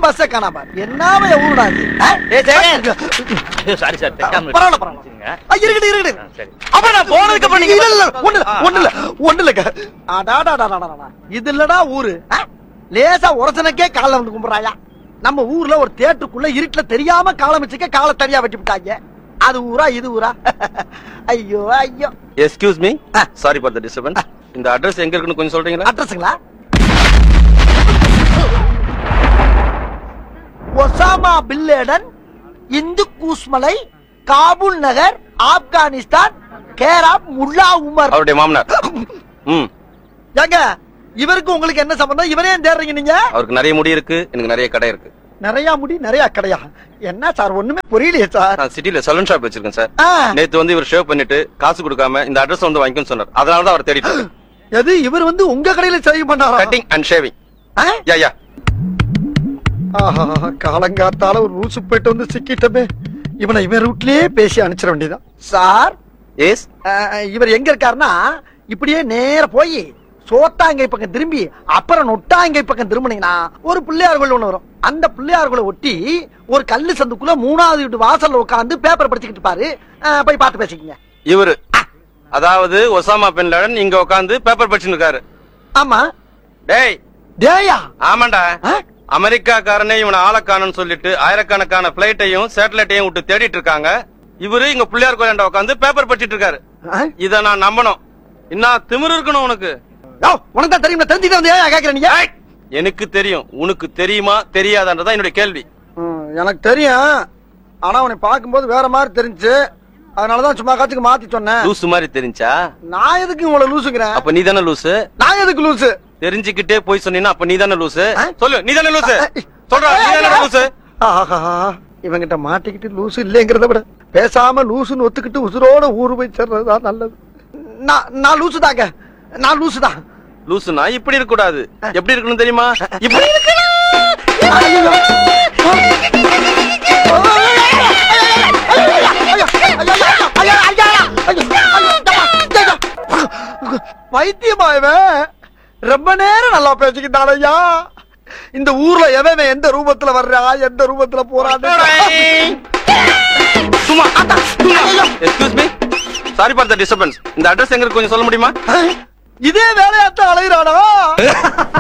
பஸ்ஸ காணாம என்னாம ஊருடா இது ஆ? ஏய், சேகர். சாரி சார் தெரியாம பரவாயில்ல பரவாயில்ல வச்சுருங்க. ஆ, இருக்கட்டும் இருக்கட்டும் ஆ, சரி அப்ப நான் போனதுக்கு அப்புறம் நீங்க இல்ல, இல்ல இல்ல, ஒண்ணு இல்ல, ஒண்ணு இல்ல ஒண்ணு இல்ல அடாடாடாடாடா இது இல்லடா ஊரு ஆ? லேசா உரசனக்கே காலை வந்து கும்பிடுறாயா நம்ம ஊர்ல ஒரு தேட்டுக்குள்ள இருட்டுல தெரியாம காலம் வச்சுக்க காலை தனியா வெட்டி விட்டாங்க அது ஊரா இது ஊரா ஐயோ ஐயோ எஸ்கியூஸ் மீ ஆ. சாரி ஃபார் த டிஸ்டர்பன்ஸ் இந்த அட்ரஸ் எங்க இருக்குன்னு கொஞ்சம் சொல்றீங்களா அட்ரஸுங்களா ஒசாமா பில்லேடன் இந்து கூஸ்மலை காபூல் நகர் ஆப்கானிஸ்தான் கேராப் முல்லா உமர் அவருடைய மாமனார் ம் ஏங்க இவருக்கு உங்களுக்கு என்ன சம்பந்தம் இவரே ஏன் தேடுறீங்க நீங்க அவருக்கு நிறைய முடி இருக்கு எனக்கு நிறைய கடை இருக்கு நிறைய முடி நிறைய கடையா என்ன சார் ஒண்ணுமே புரியலையே சார் நான் சிட்டில சலூன் ஷாப் வச்சிருக்கேன் சார் ஆ, நேத்து வந்து இவர் ஷேவ் பண்ணிட்டு காசு கொடுக்காம இந்த அட்ரஸ் வந்து வாங்கிக்கணும்னு சொன்னார் அதனால தான் அவர் தேடிட்டு எது இவர் வந்து உங்க கடையில செய்ய பண்ணாரா கட்டிங் அண்ட் ஷேவிங் ஆ? யா யா ஆஹா காலங்காத்தால ஒரு ரூசு போயிட்டு வந்து சிக்கிட்டமே இவனை இவன் ரூட்லயே பேசி அனுப்பிச்சிட வேண்டியதான் சார் எஸ் அஹ், இவர் எங்க இருக்காருன்னா இப்படியே நேர போய் சோத்தாங்கை பக்கம் திரும்பி அப்புறம் நொட்டாங்கை பக்கம் திரும்பினீங்கன்னா ஒரு பிள்ளையார் கோயில் ஒண்ணு வரும் அந்த பிள்ளையார் கோயிலை ஒட்டி ஒரு கல்லு சந்துக்குள்ள மூணாவது வீட்டு வாசல்ல உட்கார்ந்து பேப்பர் படிச்சுக்கிட்டு பாரு அஹ், போய் பார்த்து பேசிக்கங்க இவரு அதாவது ஒசாமா பின் லேடன் இங்க உட்காந்து பேப்பர் படிச்சுன்னு இருக்காரு ஆமா டேய் டேயா ஆமாண்டா ஆ? அமெரிக்காக்காரனே இவனை ஆளக்கானன்னு சொல்லிட்டு ஆயிரக்கணக்கான பிளைட்டையும் சேட்டலைட்டையும் விட்டு தேடிட்டு இருக்காங்க இவரு இங்க பிள்ளையார் கோயிலாண்ட உட்காந்து பேப்பர் படிச்சிட்டு இருக்காரு அஹ்? இத நான் நம்பணும் இன்னும் திமிரு இருக்கணும் உனக்கு யோவ், உனக்கு தான் தெரியும் தெரிஞ்சுட்டு வந்து ஏன் கேக்குற நீங்க எனக்கு தெரியும் உனக்கு தெரியுமா தெரியாதான்றதான் என்னுடைய கேள்வி ம், எனக்கு தெரியும் ஆனா உன்னை பார்க்கும்போது வேற மாதிரி தெரிஞ்சு அதனாலதான் சும்மா காத்துக்கு மாத்தி சொன்னேன் லூசு மாதிரி தெரிஞ்சா நான் எதுக்கு உங்களை லூசுங்கிறேன் அப்ப நீ தானே லூசு நான் எதுக்கு லூசு தெரிஞ்சுக்கிட்டே போய் சொன்னீங்கன்னா அப்ப நீ தானே லூசு ஆ? சொல்லு நீ தானே லூசு சொல்றா நீ தானே லூசு ஆஹா இவங்கிட்ட மாட்டிக்கிட்டு லூசு இல்லைங்கிறத விட பேசாம லூசுன்னு ஒத்துக்கிட்டு உசுரோட ஊரு போய் சேர்றதுதான் நல்லது நான் நான் லூசு தாங்க நான் லூசு தான் லூசுனா இப்படி இருக்க கூடாது எப்படி இருக்கணும் தெரியுமா இப்படி பைத்தியமா இவன் ரொம்ப நேரம் நல்லா பேசிக்கிட்டான் ஐயா இந்த ஊர்ல எவன் எந்த ரூபத்துல வர்றா எந்த ரூபத்துல போறான்னு சும்மா excuse me sorry for the disturbance இந்த அட்ரஸ் எங்க இருக்கு கொஞ்சம் சொல்ல முடியுமா இதே வேலையாத்தான் அலைகிறானா